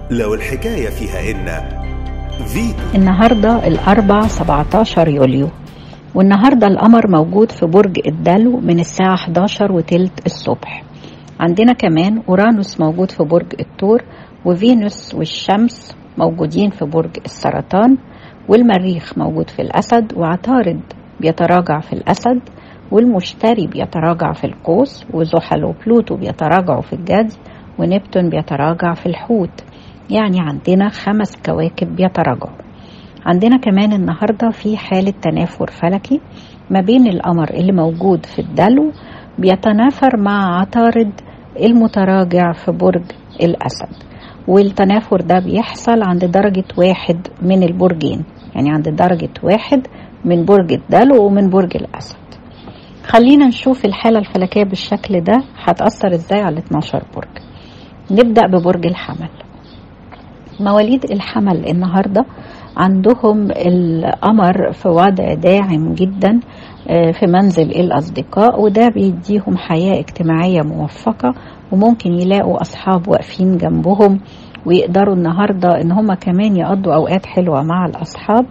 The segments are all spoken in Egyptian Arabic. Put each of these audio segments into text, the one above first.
لو الحكاية فيها إن فيتو النهاردة الأربع 17 يوليو والنهاردة القمر موجود في برج الدلو من الساعة 11 وتلت الصبح عندنا كمان أورانوس موجود في برج الثور وفينوس والشمس موجودين في برج السرطان والمريخ موجود في الأسد وعطارد بيتراجع في الأسد والمشتري بيتراجع في القوس وزحل وبلوتو بيتراجعوا في الجدي ونبتون بيتراجع في الحوت يعني عندنا خمس كواكب بيتراجعوا عندنا كمان النهاردة في حالة تنافر فلكي ما بين القمر اللي موجود في الدلو بيتنافر مع عطارد المتراجع في برج الأسد والتنافر ده بيحصل عند درجة واحد من البرجين يعني عند درجة واحد من برج الدلو ومن برج الأسد خلينا نشوف الحالة الفلكية بالشكل ده هتأثر ازاي على 12 برج نبدأ ببرج الحمل مواليد الحمل النهارده عندهم القمر في وضع داعم جدا في منزل الأصدقاء وده بيديهم حياة اجتماعية موفقة وممكن يلاقوا أصحاب واقفين جنبهم ويقدروا النهاردة إن هم كمان يقضوا أوقات حلوة مع الأصحاب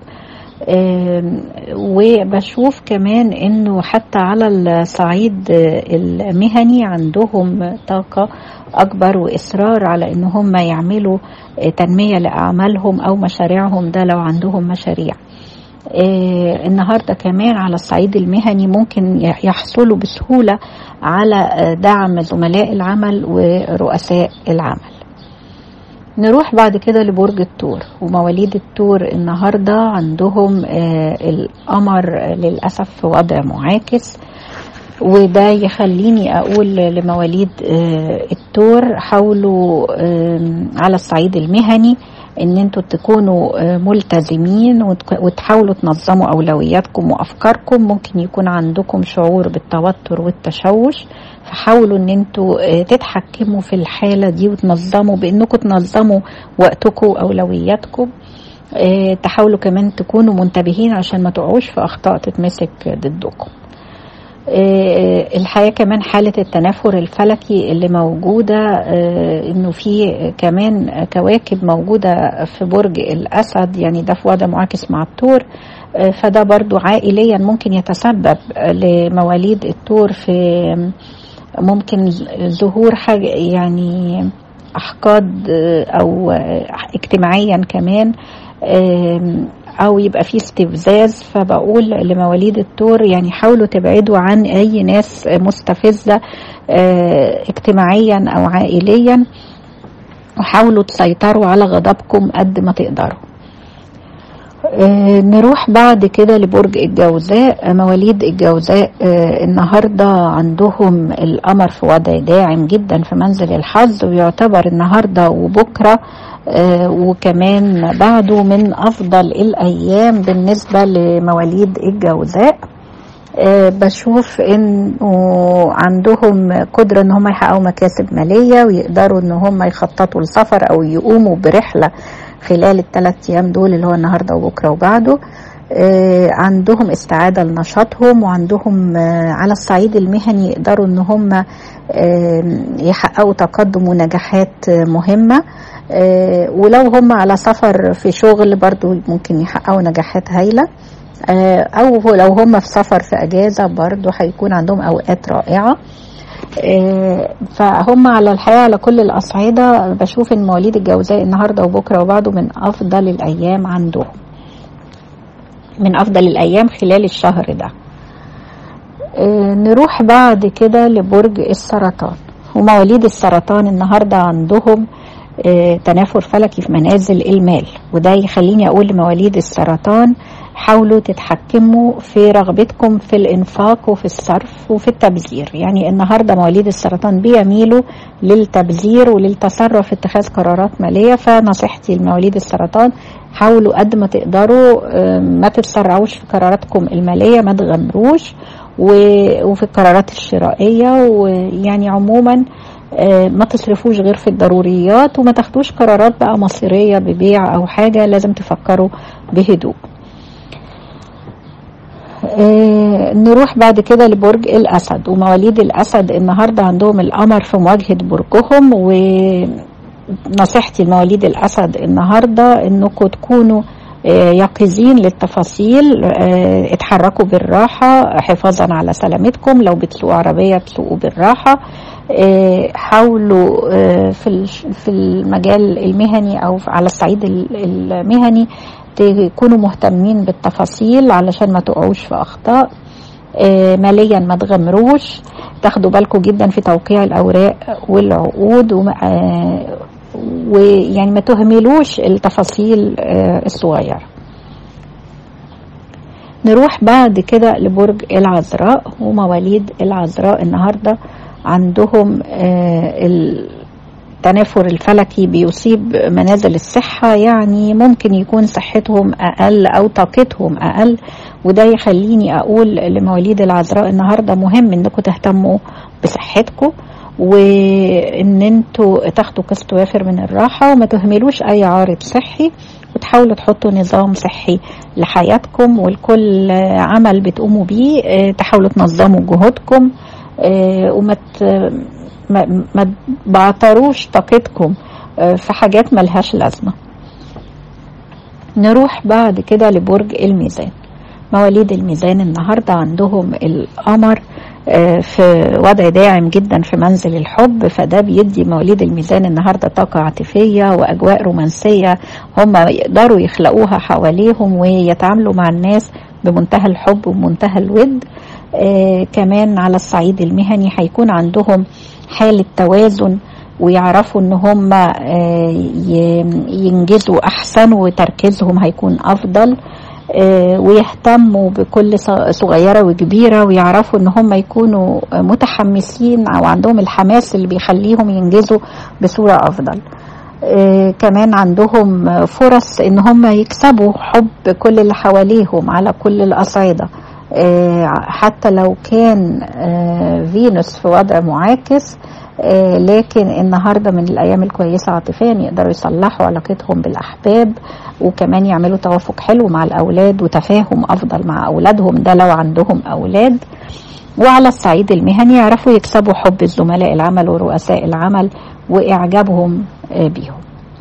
وبشوف كمان انه حتى على الصعيد المهني عندهم طاقة اكبر واصرار على ان هم يعملوا تنمية لاعمالهم او مشاريعهم ده لو عندهم مشاريع النهاردة كمان على الصعيد المهني ممكن يحصلوا بسهولة على دعم زملاء العمل ورؤساء العمل نروح بعد كده لبرج الثور ومواليد الثور النهاردة عندهم آه القمر للأسف في وضع معاكس وده يخليني أقول لمواليد آه الثور حاولوا آه على الصعيد المهني ان انتوا تكونوا ملتزمين وتحاولوا تنظموا اولوياتكم وافكاركم ممكن يكون عندكم شعور بالتوتر والتشوش فحاولوا ان انتوا تتحكموا في الحاله دي وتنظموا بانكم تنظموا وقتكم واولوياتكم تحاولوا كمان تكونوا منتبهين عشان ما تقعوش في اخطاء تتمسك ضدكم الحقيقه كمان حاله التنافر الفلكي اللي موجوده انه في كمان كواكب موجوده في برج الاسد يعني ده في وضع معاكس مع الثور فده برضو عائليا ممكن يتسبب لمواليد الثور في ممكن ظهور حاجه يعني احقاد او اجتماعيا كمان او يبقى في استفزاز فبقول لمواليد الثور يعني حاولوا تبعدوا عن اي ناس مستفزه اجتماعيا او عائليا وحاولوا تسيطروا على غضبكم قد ما تقدروا نروح بعد كده لبرج الجوزاء مواليد الجوزاء النهارده عندهم القمر في وضع داعم جدا في منزل الحظ ويعتبر النهارده وبكره وكمان بعده من افضل الايام بالنسبه لمواليد الجوزاء بشوف انه عندهم قدرة ان هم يحققوا مكاسب مالية ويقدروا ان هم يخططوا لسفر او يقوموا برحلة خلال الثلاث ايام دول اللي هو النهارده وبكره وبعده آه عندهم استعادة لنشاطهم وعندهم آه على الصعيد المهني يقدروا ان هم آه يحققوا تقدم ونجاحات مهمة ولو هم على سفر في شغل برضو ممكن يحققوا نجاحات هايلة او لو هم في سفر في اجازة برضو هيكون عندهم اوقات رائعة فهم على الحقيقة على كل الأصعدة بشوف إن مواليد الجوزاء النهاردة وبكرة وبعده من أفضل الأيام عندهم من أفضل الأيام خلال الشهر ده نروح بعد كده لبرج السرطان ومواليد السرطان النهاردة عندهم تنافر فلكي في منازل المال وده يخليني أقول لمواليد السرطان حاولوا تتحكموا في رغبتكم في الانفاق وفي الصرف وفي التبذير يعني النهارده مواليد السرطان بيميلوا للتبذير وللتصرف في اتخاذ قرارات ماليه فنصيحتي لمواليد السرطان حاولوا قد ما تقدروا ما تتسرعوش في قراراتكم الماليه ما تغامروش وفي القرارات الشرائيه ويعني عموما ما تصرفوش غير في الضروريات وما تاخدوش قرارات بقى مصيريه ببيع او حاجه لازم تفكروا بهدوء آه نروح بعد كده لبرج الأسد ومواليد الأسد النهاردة عندهم القمر في مواجهة برجهم و نصيحتي لمواليد الأسد النهاردة إنكم تكونوا آه، يقظين للتفاصيل آه، اتحركوا بالراحة حفاظا على سلامتكم لو بتسوقوا عربية تسوقوا بالراحة آه، حاولوا آه، في الش- في المجال المهني أو على الصعيد ال- المهني تكونوا مهتمين بالتفاصيل علشان ما تقعوش في أخطاء آه، ماليا ما تغامروش تاخدوا بالكم جدا في توقيع الأوراق والعقود وما- آه، ويعني ما تهملوش التفاصيل آه، الصغيرة نروح بعد كده لبرج العذراء ومواليد العذراء النهاردة عندهم آه، التنافر الفلكي بيصيب منازل الصحة يعني ممكن يكون صحتهم أقل أو طاقتهم أقل وده يخليني أقول لمواليد العذراء النهاردة مهم إنكم تهتموا بصحتكم وإن انتوا تاخدوا قسط وافر من الراحة وما تهملوش أي عارض صحي وتحاولوا تحطوا نظام صحي لحياتكم ولكل عمل بتقوموا بيه آه، تحاولوا تنظموا جهودكم آه، وما ت- ما ما تبعتروش طاقتكم آه، في حاجات ملهاش لازمة نروح بعد كده لبرج الميزان مواليد الميزان النهاردة عندهم القمر آه، في وضع داعم جدا في منزل الحب فده بيدي مواليد الميزان النهاردة طاقة عاطفية وأجواء رومانسية هم يقدروا يخلقوها حواليهم ويتعاملوا مع الناس بمنتهى الحب ومنتهى الود آه، كمان على الصعيد المهني هيكون عندهم حالة توازن ويعرفوا ان هم آه، ي- ينجزوا احسن وتركيزهم هيكون افضل آه، ويهتموا بكل ص- صغيرة وكبيرة ويعرفوا ان هم يكونوا متحمسين او عندهم الحماس اللي بيخليهم ينجزوا بصورة افضل آه، كمان عندهم فرص ان هم يكسبوا حب كل اللي حواليهم على كل الاصعدة آه، حتى لو كان آه، فينوس في وضع معاكس آه، لكن النهارده من الايام الكويسه عاطفيا يقدروا يصلحوا علاقتهم بالاحباب وكمان يعملوا توافق حلو مع الاولاد وتفاهم افضل مع اولادهم ده لو عندهم اولاد وعلى الصعيد المهني يعرفوا يكسبوا حب الزملاء العمل ورؤساء العمل واعجابهم آه، بيهم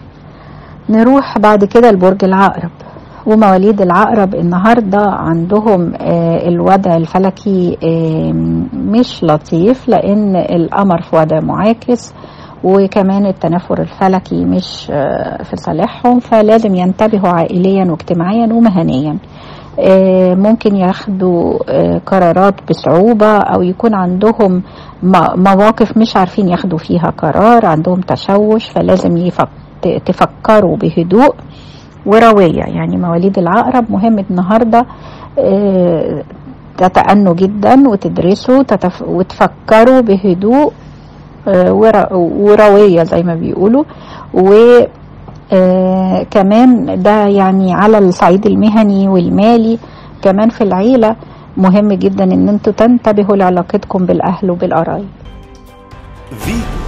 نروح بعد كده لبرج العقرب ومواليد العقرب النهارده عندهم آه، الوضع الفلكي آه، مش لطيف لان القمر في وضع معاكس وكمان التنافر الفلكي مش آه، في صالحهم فلازم ينتبهوا عائليا واجتماعيا ومهنيا آه، ممكن ياخدوا آه، قرارات بصعوبة أو يكون عندهم م- مواقف مش عارفين ياخدوا فيها قرار عندهم تشوش فلازم يفك ت- تفكروا بهدوء وروية يعني مواليد العقرب مهم النهاردة آه، تتأنوا جدا وتدرسوا تتف... وتفكروا بهدوء آه، ور- وروية زي ما بيقولوا و آه، كمان ده يعني على الصعيد المهني والمالي كمان في العيلة مهم جدا ان انتوا تنتبهوا لعلاقتكم بالاهل وبالقرايب فيتو